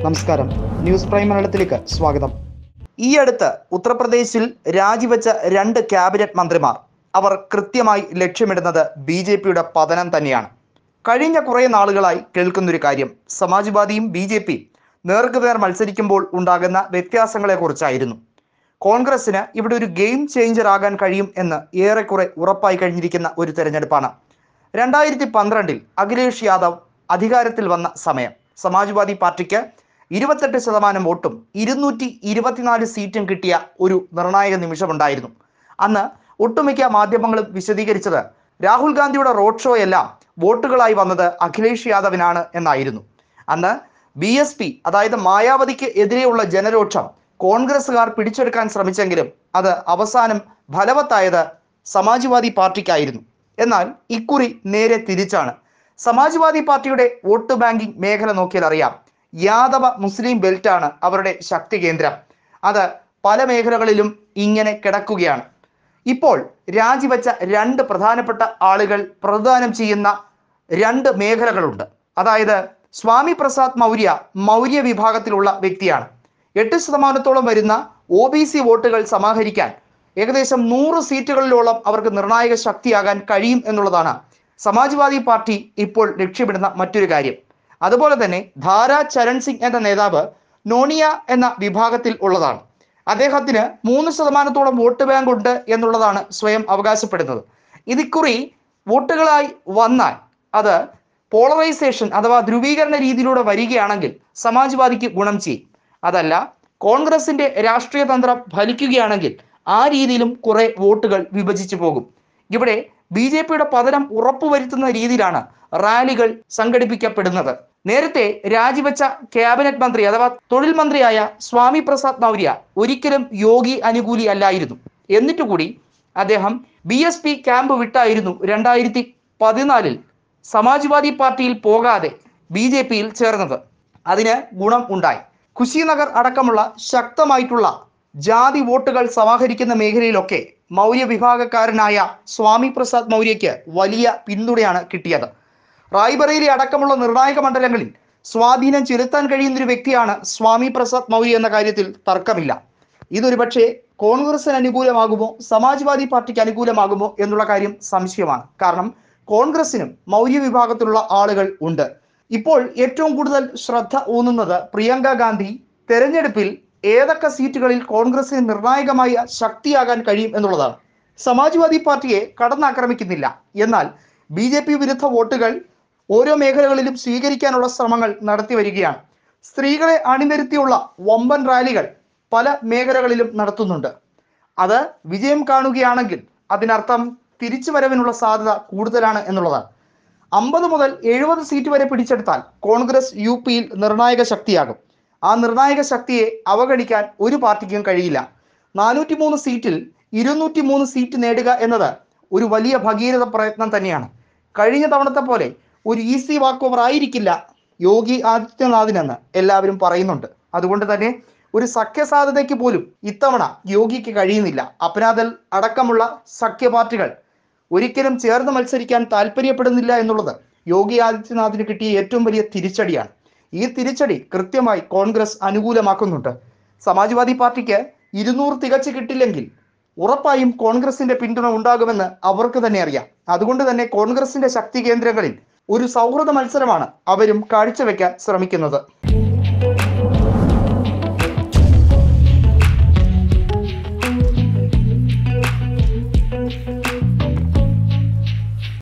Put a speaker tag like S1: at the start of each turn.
S1: നമസ്കാരം news prime മലയാളത്തിലേക്ക് സ്വാഗതം ഈ അടുത്ത് ഉത്തർപ്രദേശിൽ രാജിവെച്ച രണ്ട് ക്യാബിനറ്റ് മന്ത്രിമാർ അവർ കൃത്യമായി ലക്ഷ്യമിടുന്നത് ബി ജെ പിയുടെ പതനം തന്നെയാണ് കഴിഞ്ഞ കുറേ നാളുകളായി കേൾക്കുന്നൊരു കാര്യം സമാജ്വാദിയും ബി ജെ പിയും നേർക്കുനേർ മത്സരിക്കുമ്പോൾ ഉണ്ടാകുന്ന വ്യത്യാസങ്ങളെക്കുറിച്ചായിരുന്നു കോൺഗ്രസിന് ഇവിടെ ഒരു ഗെയിം ചേഞ്ചർ ആകാൻ കഴിയും എന്ന് ഏറെക്കുറെ ഉറപ്പായി കഴിഞ്ഞിരിക്കുന്ന ഒരു തെരഞ്ഞെടുപ്പാണ് രണ്ടായിരത്തി പന്ത്രണ്ടിൽ അഖിലേഷ് യാദവ് അധികാരത്തിൽ വന്ന സമയം സമാജ്വാദി പാർട്ടിക്ക് ഇരുപത്തെട്ട് ശതമാനം വോട്ടും ഇരുന്നൂറ്റി ഇരുപത്തിനാല് സീറ്റും കിട്ടിയ ഒരു നിർണായക നിമിഷമുണ്ടായിരുന്നു അന്ന് ഒട്ടുമിക്ക മാധ്യമങ്ങളും വിശദീകരിച്ചത് രാഹുൽ ഗാന്ധിയുടെ റോഡ് ഷോ എല്ലാം വോട്ടുകളായി വന്നത് അഖിലേഷ് യാദവിനാണ് എന്നായിരുന്നു അന്ന് ബി എസ് പി അതായത് മായാവതിക്ക് എതിരെയുള്ള ജനരോക്ഷം കോൺഗ്രസ്സുകാർ പിടിച്ചെടുക്കാൻ ശ്രമിച്ചെങ്കിലും അത് അവസാനം ഫലവത്തായത് സമാജ്വാദി പാർട്ടിക്കായിരുന്നു എന്നാൽ ഇക്കുറി നേരെ തിരിച്ചാണ് സമാജ്വാദി പാർട്ടിയുടെ വോട്ട് ബാങ്കിംഗ് മേഖല നോക്കിയാൽ അറിയാം യാദവ മുസ്ലിം ബെൽറ്റാണ് അവരുടെ ശക്തി കേന്ദ്രം അത് പല മേഖലകളിലും ഇങ്ങനെ കിടക്കുകയാണ് ഇപ്പോൾ രാജിവെച്ച രണ്ട് പ്രധാനപ്പെട്ട ആളുകൾ പ്രദാനം ചെയ്യുന്ന രണ്ട് മേഖലകളുണ്ട് അതായത് സ്വാമി പ്രസാദ് മൗര്യ മൗര്യ വിഭാഗത്തിലുള്ള വ്യക്തിയാണ് എട്ട് ശതമാനത്തോളം വരുന്ന ഒ ബി സി വോട്ടുകൾ സമാഹരിക്കാൻ ഏകദേശം നൂറ് സീറ്റുകളിലോളം അവർക്ക് നിർണായക ശക്തിയാകാൻ കഴിയും എന്നുള്ളതാണ് സമാജ്വാദി പാർട്ടി ഇപ്പോൾ ലക്ഷ്യമിടുന്ന മറ്റൊരു കാര്യം അതുപോലെ തന്നെ ധാര ചരൺ സിംഗ് എന്ന നേതാവ് നോണിയ എന്ന വിഭാഗത്തിൽ ഉള്ളതാണ് അദ്ദേഹത്തിന് മൂന്ന് ശതമാനത്തോളം വോട്ട് ബാങ്ക് ഉണ്ട് എന്നുള്ളതാണ് സ്വയം അവകാശപ്പെടുന്നത് ഇതിക്കുറി വോട്ടുകളായി വന്നാൽ അത് പോളറൈസേഷൻ അഥവാ ധ്രുവീകരണ രീതിയിലൂടെ വരികയാണെങ്കിൽ സമാജ്വാദിക്ക് ഗുണം ചെയ്യും അതല്ല കോൺഗ്രസിന്റെ രാഷ്ട്രീയ തന്ത്രം ഫലിക്കുകയാണെങ്കിൽ ആ രീതിയിലും കുറെ വോട്ടുകൾ വിഭജിച്ചു പോകും ഇവിടെ ബി ജെ പിയുടെ പതനം ഉറപ്പുവരുത്തുന്ന രീതിയിലാണ് റാലികൾ സംഘടിപ്പിക്കപ്പെടുന്നത് നേരത്തെ രാജിവെച്ച ക്യാബിനറ്റ് മന്ത്രി അഥവാ തൊഴിൽ മന്ത്രിയായ സ്വാമി പ്രസാദ് മൗര്യ ഒരിക്കലും യോഗി അനുകൂലി അല്ലായിരുന്നു എന്നിട്ട് കൂടി അദ്ദേഹം ബി എസ് പി ക്യാമ്പ് വിട്ടായിരുന്നു രണ്ടായിരത്തി പതിനാലിൽ സമാജ്വാദി പാർട്ടിയിൽ പോകാതെ ബി ജെ പിയിൽ ചേർന്നത് അതിന് ഗുണം ഉണ്ടായി ഖുശിനഗർ അടക്കമുള്ള ശക്തമായിട്ടുള്ള ജാതി വോട്ടുകൾ സമാഹരിക്കുന്ന മേഖലയിലൊക്കെ മൗര്യ വിഭാഗക്കാരനായ സ്വാമി പ്രസാദ് മൗര്യയ്ക്ക് വലിയ പിന്തുണയാണ് കിട്ടിയത് റായ്ബറേലി അടക്കമുള്ള നിർണായക മണ്ഡലങ്ങളിൽ സ്വാധീനം ചെലുത്താൻ കഴിയുന്ന ഒരു വ്യക്തിയാണ് സ്വാമി പ്രസാദ് മൗര്യ എന്ന കാര്യത്തിൽ തർക്കമില്ല ഇതൊരു പക്ഷേ കോൺഗ്രസിന് അനുകൂലമാകുമോ സമാജ്വാദി പാർട്ടിക്ക് അനുകൂലമാകുമോ എന്നുള്ള കാര്യം സംശയമാണ് കാരണം കോൺഗ്രസിനും മൗര്യ വിഭാഗത്തിലുള്ള ആളുകൾ ഉണ്ട് ഇപ്പോൾ ഏറ്റവും കൂടുതൽ ശ്രദ്ധ ഊന്നുന്നത് പ്രിയങ്ക ഗാന്ധി തെരഞ്ഞെടുപ്പിൽ ഏതൊക്കെ സീറ്റുകളിൽ കോൺഗ്രസിന് നിർണായകമായ ശക്തിയാകാൻ കഴിയും എന്നുള്ളതാണ് സമാജ്വാദി പാർട്ടിയെ കടന്നാക്രമിക്കുന്നില്ല എന്നാൽ ബി ജെ പി വിരുദ്ധ വോട്ടുകൾ ഓരോ മേഖലകളിലും സ്വീകരിക്കാനുള്ള ശ്രമങ്ങൾ നടത്തി വരികയാണ് സ്ത്രീകളെ അണിനിരത്തിയുള്ള വമ്പൻ റാലികൾ പല മേഖലകളിലും നടത്തുന്നുണ്ട് അത് വിജയം കാണുകയാണെങ്കിൽ അതിനർത്ഥം തിരിച്ചുവരവിനുള്ള സാധ്യത കൂടുതലാണ് എന്നുള്ളതാണ് അമ്പത് മുതൽ എഴുപത് സീറ്റ് വരെ പിടിച്ചെടുത്താൽ കോൺഗ്രസ് യു പിയിൽ നിർണായക ശക്തിയാകും ആ നിർണായക ശക്തിയെ അവഗണിക്കാൻ ഒരു പാർട്ടിക്കും കഴിയില്ല നാനൂറ്റി മൂന്ന് സീറ്റിൽ ഇരുന്നൂറ്റി മൂന്ന് സീറ്റ് നേടുക എന്നത് ഒരു വലിയ ഭഗീരഥ പ്രയത്നം തന്നെയാണ് കഴിഞ്ഞ തവണത്തെ പോലെ ഒരു ഈസി വാക്ക് ഓവർ ആയിരിക്കില്ല യോഗി ആദിത്യനാഥിനെന്ന് എല്ലാവരും പറയുന്നുണ്ട് അതുകൊണ്ട് തന്നെ ഒരു സഖ്യ സാധ്യതയ്ക്ക് പോലും ഇത്തവണ യോഗിക്ക് കഴിയുന്നില്ല അപനാദൽ അടക്കമുള്ള സഖ്യ പാർട്ടികൾ ഒരിക്കലും ചേർന്ന് മത്സരിക്കാൻ താല്പര്യപ്പെടുന്നില്ല എന്നുള്ളത് യോഗി ആദിത്യനാഥിന് കിട്ടിയ ഏറ്റവും വലിയ തിരിച്ചടിയാണ് ഈ തിരിച്ചടി കൃത്യമായി കോൺഗ്രസ് അനുകൂലമാക്കുന്നുണ്ട് സമാജ്വാദി പാർട്ടിക്ക് ഇരുന്നൂറ് തികച്ചു കിട്ടില്ലെങ്കിൽ ഉറപ്പായും കോൺഗ്രസിന്റെ പിന്തുണ ഉണ്ടാകുമെന്ന് അവർക്ക് തന്നെ അറിയാം അതുകൊണ്ട് തന്നെ കോൺഗ്രസിന്റെ ശക്തി കേന്ദ്രങ്ങളിൽ ഒരു സൗഹൃദ മത്സരമാണ് അവരും കാഴ്ചവെക്കാൻ ശ്രമിക്കുന്നത്